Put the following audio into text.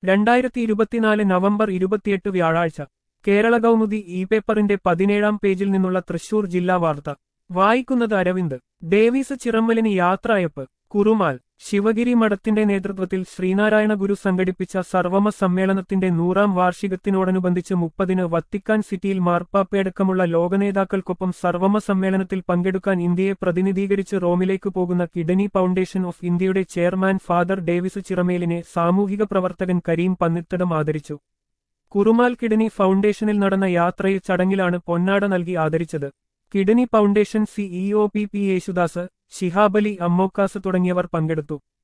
രണ്ടായിരത്തി ഇരുപത്തിനാല് നവംബർ ഇരുപത്തിയെട്ട് വ്യാഴാഴ്ച കേരള കൗമുദി ഇ പേപ്പറിന്റെ പതിനേഴാം പേജിൽ നിന്നുള്ള തൃശൂർ ജില്ലാ വാർത്ത വായിക്കുന്നത് അരവിന്ദ് ഡേവീസ് ചിറമ്മലിന് യാത്രയപ്പ് കുറുമാൽ ശിവഗിരി മഠത്തിന്റെ നേതൃത്വത്തിൽ ശ്രീനാരായണ ഗുരു സംഘടിപ്പിച്ച സർവമ സമ്മേളനത്തിന്റെ നൂറാം വാർഷികത്തിനോടനുബന്ധിച്ച് മുപ്പതിന് വത്തിക്കാൻ സിറ്റിയിൽ മാർപ്പാപ്പയടക്കമുള്ള ലോകനേതാക്കൾക്കൊപ്പം സർവമ സമ്മേളനത്തിൽ പങ്കെടുക്കാൻ ഇന്ത്യയെ പ്രതിനിധീകരിച്ച് റോമിലേക്ക് പോകുന്ന കിഡനി ഫൗണ്ടേഷൻ ഓഫ് ഇന്ത്യയുടെ ചെയർമാൻ ഫാദർ ഡേവിസ് ചിറമേലിനെ സാമൂഹിക പ്രവർത്തകൻ കരീം പന്നിത്തടം ആദരിച്ചു കുറുമാൽ കിഡനി ഫൗണ്ടേഷനിൽ നടന്ന യാത്രയിൽ ചടങ്ങിലാണ് പൊന്നാട നൽകി ആദരിച്ചത് kidney foundation CEO P P Yesudas Shihabali Ammokkas തുടങ്ങിയവർ പങ്കെടുത്തു